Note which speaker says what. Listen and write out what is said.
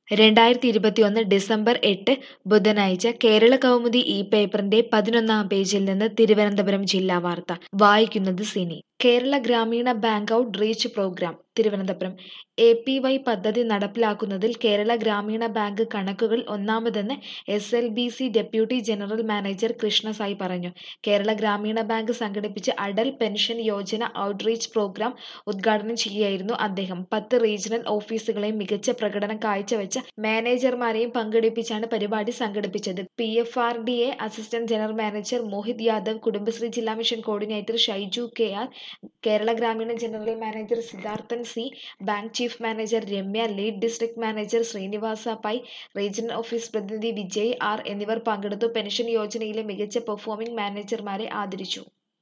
Speaker 1: രണ്ടായിരത്തി ഇരുപത്തിയൊന്ന് ഡിസംബർ എട്ട് ബുധനാഴ്ച കേരള കൗമുദി ഈ പേപ്പറിന്റെ പതിനൊന്നാം പേജിൽ നിന്ന് തിരുവനന്തപുരം ജില്ലാ വാർത്ത വായിക്കുന്നത് Sini Kerala Grameena bank outreach programme Thiruvananthapuram A P Y പദ്ധതി നടപ്പിലാക്കുന്നതിൽ കേരള ഗ്രാമീണ ബാങ്ക് കണക്കുകൾ ഒന്നാമതെന്ന് S L B C deputy general manager Krishna Sai പറഞ്ഞു കേരള ഗ്രാമീണ ബാങ്ക് സംഘടിപ്പിച്ച Atal pension Yojana outreach programme ഉദ്ഘാടനം ചെയ്യുകയായിരുന്നു അദ്ദേഹം പത്ത് റീജിയണൽ ഓഫീസുകളെയും മികച്ച പ്രകടനം കാഴ്ചവെച്ച മാനേജർമാരെയും പങ്കെടുപ്പിച്ചാണ് പരിപാടി സംഘടിപ്പിച്ചത് P F R D A assistant general manager Mohit Yadav Kudumbashree ജില്ലാ mission coordinator Shaiju K R Kerala Grameena general manager Siddharthan C bank chief manager Ramya lead district manager Srinivasa Pai regional office പ്രതിനിധി വിജയ് ആർ എന്നിവർ പങ്കെടുത്തു പെൻഷൻ യോജനയിലെ മികച്ച പെർഫോമിംഗ് മാനേജർമാരെ ആദരിച്ചു